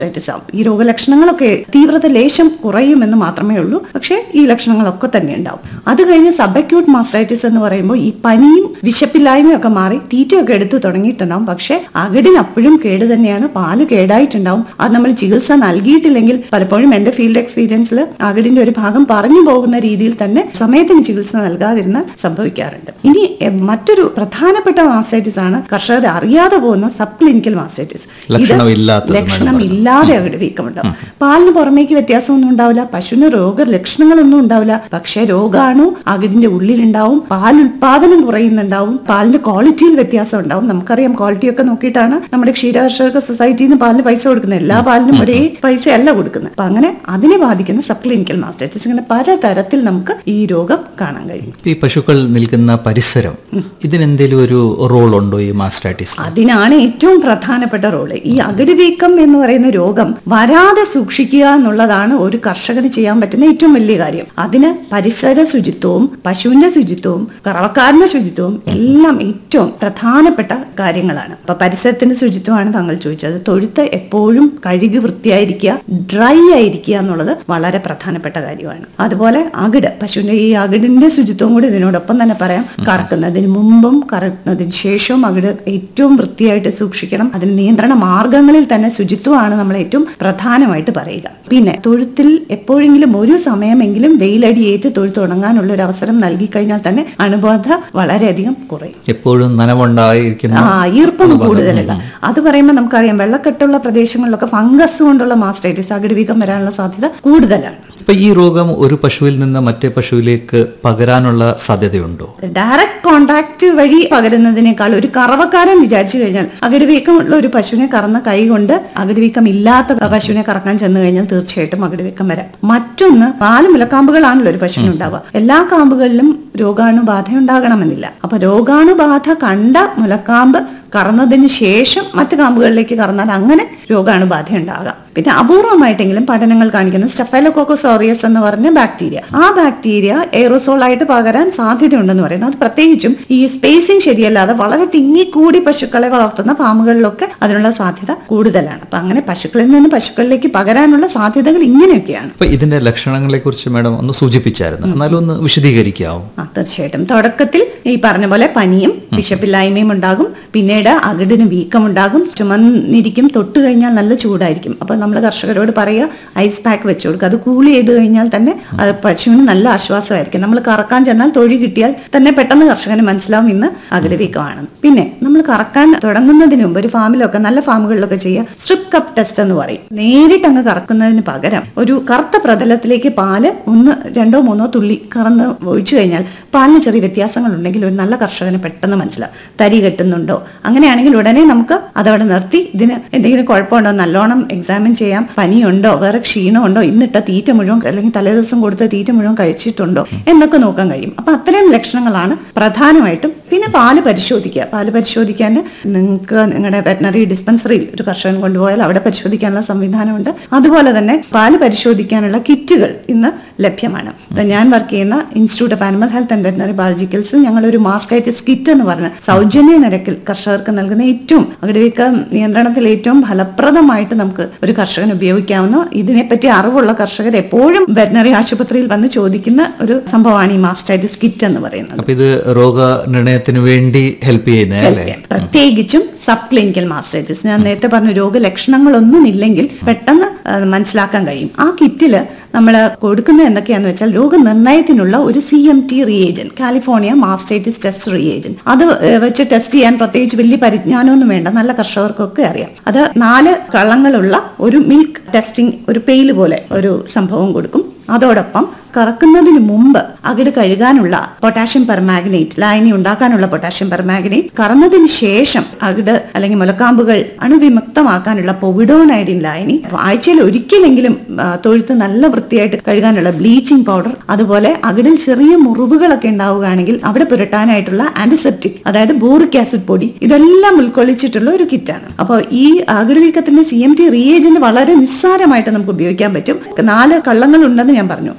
mastitis ആവും ഈ രോഗലക്ഷണങ്ങളൊക്കെ തീവ്രത ലേശം കുറയുമെന്ന് മാത്രമേ ഉള്ളൂ പക്ഷേ ഈ ലക്ഷണങ്ങളൊക്കെ തന്നെ ഉണ്ടാവും അത് കഴിഞ്ഞ് സബക്യൂട്ട് മാസ്റ്റൈറ്റിസ് എന്ന് പറയുമ്പോൾ ഈ പനിയും വിശപ്പില്ലായ്മയും ഒക്കെ മാറി തീറ്റയൊക്കെ എടുത്തു തുടങ്ങിയിട്ടുണ്ടാവും പക്ഷേ അകിടിന് അപ്പോഴും കേട് തന്നെയാണ് പാല് കേടായിട്ടുണ്ടാവും അത് നമ്മൾ ചികിത്സ നൽകിയിട്ടില്ലെങ്കിൽ പലപ്പോഴും എന്റെ ഫീൽഡ് എക്സ്പീരിയൻസിൽ അകിടിന്റെ ഒരു ഭാഗം പറഞ്ഞു പോകുന്ന രീതിയിൽ തന്നെ സമയത്തിന് ചികിത്സ നൽകാതിരുന്ന് സംഭവിക്കാറുണ്ട് ഇനി എ, മറ്റൊരു പ്രധാനപ്പെട്ട മാസ്റ്റൈറ്റിസ് ആണ് കർഷകർ അറിയാതെ പോകുന്ന സബ് ക്ലിനിക്കൽ മാസ്റ്റൈറ്റിസ് ലക്ഷണമില്ലാത്തത് ലക്ഷണമില്ലാതെ അകിട് വീക്കമുണ്ടാവും പാലിന് പുറമേക്ക് വ്യത്യാസമൊന്നും ഉണ്ടാവില്ല പശുവിന് രോഗ ലക്ഷണങ്ങളൊന്നും ഉണ്ടാവില്ല പക്ഷേ രോഗാണു അകിടിന്റെ ഉള്ളിലുണ്ടാവും പാൽ ഉൽപാദനം കുറയുന്നുണ്ടാവും പാലിന്റെ ക്വാളിറ്റിയിൽ വ്യത്യാസം ഉണ്ടാവും നമുക്കറിയാം ക്വാളിറ്റി ഒക്കെ നോക്കിയിട്ടാണ് നമ്മുടെ ക്ഷീരകർഷക സൊസൈറ്റിയിൽ നിന്ന് പാലിന് പൈസ കൊടുക്കുന്നത് എല്ലാ പാലിനും ഒരേ പൈസ അല്ല കൊടുക്കുന്നത് അപ്പൊ അങ്ങനെ അതിനെ ബാധിക്കുന്ന സബ് ക്ലിനിക്കൽ മാസ്റ്റൈറ്റിസ് ഇങ്ങനെ പലതരത്തിൽ നമുക്ക് ഈ രോഗം കാണാൻ കഴിയും ഈ പശുക്കൾ നിൽക്കുന്ന പരിസരം ഇതിനെന്തെങ്കിലും ഒരു റോൾ ഉണ്ടോ ഈ മാസ്റ്റൈറ്റിസ് അതിനാണ് ഏറ്റവും പ്രധാനപ്പെട്ട റോള് ഈ അകിട് വീക്കം എന്ന് പറയുന്ന രോഗം വരാതെ സൂക്ഷിക്കുക എന്നുള്ളതാണ് ഒരു കർഷകന് ചെയ്യാൻ പറ്റുന്ന ഏറ്റവും വലിയ കാര്യം അതിന് പരിസര ശുചിത്വവും പശുവിന്റെ ശുചിത്വവും കറവക്കാരന്റെ ശുചിത്വവും എല്ലാം ഏറ്റവും പ്രധാനപ്പെട്ട കാര്യങ്ങളാണ് അപ്പൊ പരിസരത്തിന്റെ ശുചിത്വമാണ് താങ്കൾ ചോദിച്ചത് തൊഴുത്ത് എപ്പോഴും കഴുകി വൃത്തിയായിരിക്കുക ഡ്രൈ ആയിരിക്കുക എന്നുള്ളത് വളരെ പ്രധാനപ്പെട്ട കാര്യമാണ് അതുപോലെ അകിട് പശുവിന്റെ ഈ അകിടിന്റെ ശുചിത്വം കൂടി ഇതിനോടൊപ്പം തന്നെ പറയാം കറക്കുന്നതിന് മുമ്പും കറക്കുന്നതിന് ശേഷവും അകിട് ഏറ്റവും വൃത്തിയായിട്ട് സൂക്ഷിക്കണം അതിന് നിയന്ത്രണ മാർഗങ്ങളിൽ തന്നെ ശുചിത്വമാണ് നമ്മൾ ഏറ്റവും പ്രധാനമായിട്ട് പറയുക പിന്നെ തൊഴുത്തിൽ എപ്പോഴെങ്കിലും ഒരു സമയമെങ്കിലും വെയിലടിയേറ്റ് തൊഴുത്ത് ഉണങ്ങാനുള്ള ഒരു അവസരം നൽകി കഴിഞ്ഞാൽ തന്നെ അണുബാധ വളരെയധികം കുറയും എപ്പോഴും നനവുണ്ടായിരിക്കുന്ന ആ ഈർപ്പം കൂടുതലല്ല അത് പറയുമ്പോൾ നമുക്കറിയാം വെള്ളക്കെട്ടുള്ള പ്രദേശങ്ങളിലൊക്കെ ഫംഗസ് കൊണ്ടുള്ള മാസ്റ്റൈറ്റിസ് അകിട് വീക്കം വരാനുള്ള സാധ്യത കൂടുതലാണ് ഇപ്പൊ ഈ രോഗം ഒരു പശുവിൽ നിന്ന് മറ്റേ പശുവിലേക്ക് പകരാനുള്ള സാധ്യതയുണ്ടോ ഡയറക്റ്റ് കോണ്ടാക്ട് വഴി പകരുന്നതിനേക്കാൾ ഒരു കറവക്കാരൻ വിചാരിച്ചു കഴിഞ്ഞാൽ അകിട് വീക്കമുള്ള ഒരു പശുവിനെ കറന്ന കൈ കൊണ്ട് അകിട് വീക്കം ഇല്ലാത്ത പശുവിനെ കറക്കാൻ ചെന്ന് കഴിഞ്ഞാൽ തീർച്ചയായിട്ടും അകിട് വീക്കം വരാം മറ്റൊന്ന് നാല് മുലക്കാമ്പുകളാണല്ലോ ഒരു പശുവിന് ഉണ്ടാവുക എല്ലാ കാമ്പുകളിലും രോഗാണുബാധ ഉണ്ടാകണമെന്നില്ല അപ്പൊ രോഗാണുബാധ കണ്ട മുലക്കാമ്പ് കറന്നതിന് ശേഷം മറ്റു കാമ്പുകളിലേക്ക് കറന്നാൽ അങ്ങനെ രോഗാണുബാധ ഉണ്ടാകാം പിന്നെ അപൂർവമായിട്ടെങ്കിലും പഠനങ്ങൾ കാണിക്കുന്ന സ്റ്റെഫൈലോകോക്കോസോറിയസ് എന്ന് പറഞ്ഞ ബാക്ടീരിയ ആ ബാക്ടീരിയ എയറോസോൾ ആയിട്ട് പകരാൻ സാധ്യതയുണ്ടെന്ന് പറയുന്നത് അത് പ്രത്യേകിച്ചും ഈ സ്പേസിംഗ് ശരിയല്ലാതെ വളരെ തിങ്ങിക്കൂടി പശുക്കളെ വളർത്തുന്ന ഫാമുകളിലൊക്കെ അതിനുള്ള സാധ്യത കൂടുതലാണ് അപ്പൊ അങ്ങനെ പശുക്കളിൽ നിന്ന് പശുക്കളിലേക്ക് പകരാനുള്ള സാധ്യതകൾ ഇങ്ങനെയൊക്കെയാണ് അപ്പൊ ഇതിന്റെ ലക്ഷണങ്ങളെ കുറിച്ച് മാഡം ഒന്ന് സൂചിപ്പിച്ചായിരുന്നു എന്നാലും ഒന്ന് വിശദീകരിക്കാവും ആ തീർച്ചയായിട്ടും തുടക്കത്തിൽ ഈ പറഞ്ഞ പോലെ പനിയും വിശപ്പില്ലായ്മയും ഉണ്ടാകും പിന്നീട് അകിടിന് വീക്കമുണ്ടാകും ചുമന്നിരിക്കും തൊട്ട് കഴിഞ്ഞാൽ നല്ല ചൂടായിരിക്കും അപ്പൊ നമ്മൾ കർഷകരോട് പറയുക ഐസ് പാക്ക് വെച്ചു കൊടുക്കുക അത് കൂൾ ചെയ്ത് കഴിഞ്ഞാൽ തന്നെ അത് പശുവിന് നല്ല ആശ്വാസമായിരിക്കും നമ്മൾ കറക്കാൻ ചെന്നാൽ തൊഴി കിട്ടിയാൽ തന്നെ പെട്ടെന്ന് കർഷകന് മനസ്സിലാവും ഇന്ന് അകിട് വീക്കമാണ് പിന്നെ നമ്മൾ കറക്കാൻ തുടങ്ങുന്നതിന് മുമ്പ് ഒരു ഫാമിലൊക്കെ നല്ല ഫാമുകളിലൊക്കെ ചെയ്യുക സ്ട്രിപ്പ് കപ്പ് ടെസ്റ്റ് എന്ന് പറയും നേരിട്ട് അങ്ങ് കറക്കുന്നതിന് പകരം ഒരു കറുത്ത പ്രതലത്തിലേക്ക് പാല് ഒന്ന് രണ്ടോ മൂന്നോ തുള്ളി കറന്ന് ഒഴിച്ചു കഴിഞ്ഞാൽ പാലിന് ചെറിയ വ്യത്യാസങ്ങൾ ഉണ്ടെങ്കിൽ ഒരു നല്ല കർഷകന് പെട്ടെന്ന് മനസ്സിലാവും തരി കെട്ടുന്നുണ്ടോ അങ്ങനെയാണെങ്കിൽ ഉടനെ നമുക്ക് അതവിടെ നിർത്തി ഇതിന് എന്തെങ്കിലും കുഴപ്പമുണ്ടോ നല്ലോണം എക്സാമിൻ ചെയ്യാം പനിയുണ്ടോ വേറെ ക്ഷീണമുണ്ടോ ഇന്നിട്ട തീറ്റ മുഴുവൻ അല്ലെങ്കിൽ തലേദിവസം കൊടുത്ത തീറ്റ മുഴുവൻ കഴിച്ചിട്ടുണ്ടോ എന്നൊക്കെ നോക്കാൻ കഴിയും അപ്പൊ അത്തരം ലക്ഷണങ്ങളാണ് പ്രധാനമായിട്ടും പിന്നെ പാല് പരിശോധിക്കുക പാല് പരിശോധിക്കാൻ നിങ്ങൾക്ക് നിങ്ങളുടെ വെറ്റനറി ഡിസ്പെൻസറിയിൽ ഒരു കർഷകൻ കൊണ്ടുപോയാൽ അവിടെ പരിശോധിക്കാനുള്ള സംവിധാനമുണ്ട് അതുപോലെ തന്നെ പാല് പരിശോധിക്കാനുള്ള കിറ്റുകൾ ഇന്ന് ലഭ്യമാണ് ഇപ്പൊ ഞാൻ വർക്ക് ചെയ്യുന്ന institute of animal health and veterinary ബയോളജിക്കൽസിൽ ഞങ്ങൾ ഒരു മാസ്റ്റൈറ്റിസ് കിറ്റ് എന്ന് പറഞ്ഞ സൗജന്യ നിരക്കിൽ കർഷകർക്ക് നൽകുന്ന ഏറ്റവും അകിടുവീക്ക നിയന്ത്രണത്തിൽ ഏറ്റവും ഫലപ്രദമായിട്ട് നമുക്ക് ഒരു കർഷകന് ഉപയോഗിക്കാവുന്ന ഇതിനെപ്പറ്റി അറിവുള്ള കർഷകർ എപ്പോഴും വെറ്റനറി ആശുപത്രിയിൽ വന്ന് ചോദിക്കുന്ന ഒരു സംഭവമാണ് ഈ മാസ്റ്റൈറ്റിസ് കിറ്റ് എന്ന് പറയുന്നത് അപ്പൊ ഇത് രോഗനിർണയത്തിന് വേണ്ടി ഹെൽപ്പ് ചെയ്യുന്നത് അല്ലേ പ്രത്യേകിച്ചും സബ് ക്ലിനിക്കൽ മാസ്റ്റൈറ്റിസ് ഞാൻ നേരത്തെ പറഞ്ഞ രോഗലക്ഷണങ്ങളൊന്നും ഇല്ലെങ്കിൽ പെട്ടെന്ന് അത് മനസ്സിലാക്കാൻ കഴിയും ആ കിറ്റില് നമ്മൾ കൊടുക്കുന്നത് എന്തൊക്കെയാന്ന് വെച്ചാൽ രോഗനിർണയത്തിനുള്ള ഒരു C M T reagent California mastitis test reagent അത് ഏഹ്, വെച്ച് ടെസ്റ്റ് ചെയ്യാൻ പ്രത്യേകിച്ച് വലിയ പരിജ്ഞാനമൊന്നും വേണ്ട നല്ല കർഷകർക്കൊക്കെ അറിയാം അത് നാല് കളങ്ങളുള്ള ഒരു മിൽക്ക് ടെസ്റ്റിംഗ് ഒരു പെയില് പോലെ ഒരു സംഭവം കൊടുക്കും അതോടൊപ്പം കറക്കുന്നതിന് മുമ്പ് അകിട് കഴുകാനുള്ള പൊട്ടാഷ്യം പെർമാഗ്നേറ്റ് ലായനി ഉണ്ടാക്കാനുള്ള പൊട്ടാഷ്യം പെർമാഗ്നേറ്റ് കറന്നതിന് ശേഷം അകിട് അല്ലെങ്കിൽ മുലക്കാമ്പുകൾ അണുവിമുക്തമാക്കാനുള്ള പൊവിഡോണൈഡിൻ ലായനി ആഴ്ചയിൽ ഒരിക്കലെങ്കിലും ആ, തൊഴുത്ത് നല്ല വൃത്തിയായിട്ട് കഴുകാനുള്ള ബ്ലീച്ചിങ് പൗഡർ അതുപോലെ അകിടിൽ ചെറിയ മുറിവുകളൊക്കെ ഉണ്ടാവുകയാണെങ്കിൽ അവിടെ പുരട്ടാനായിട്ടുള്ള ആന്റിസെപ്റ്റിക് അതായത് ബോറിക് ആസിഡ് പൊടി ഇതെല്ലാം ഉൾക്കൊള്ളിച്ചിട്ടുള്ള ഒരു കിറ്റാണ് അപ്പോൾ ഈ അകിട് വീക്കത്തിന്റെ സി എം ടി റിയേജന്റ് വളരെ നിസ്സാരമായിട്ട് നമുക്ക് ഉപയോഗിക്കാൻ പറ്റും നാല് കള്ളങ്ങൾ ഉണ്ടെന്ന് ഞാൻ പറഞ്ഞു ഓരോ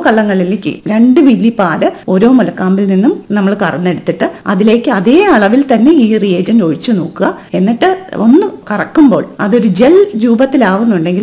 കള്ളങ്ങളിലേക്ക് രണ്ട് മില്ലി പാല് ഓരോ മുലക്കാമ്പിൽ നിന്നും നമ്മൾ കറന്നെടുത്തിട്ട് അതിലേക്ക് അതേ അളവിൽ തന്നെ ഈ റിയേജന്റ് ഒഴിച്ചു നോക്കുക എന്നിട്ട് ഒന്ന് കറക്കുമ്പോൾ അതൊരു ജെൽ രൂപത്തിലാവുന്നുണ്ടെങ്കിൽ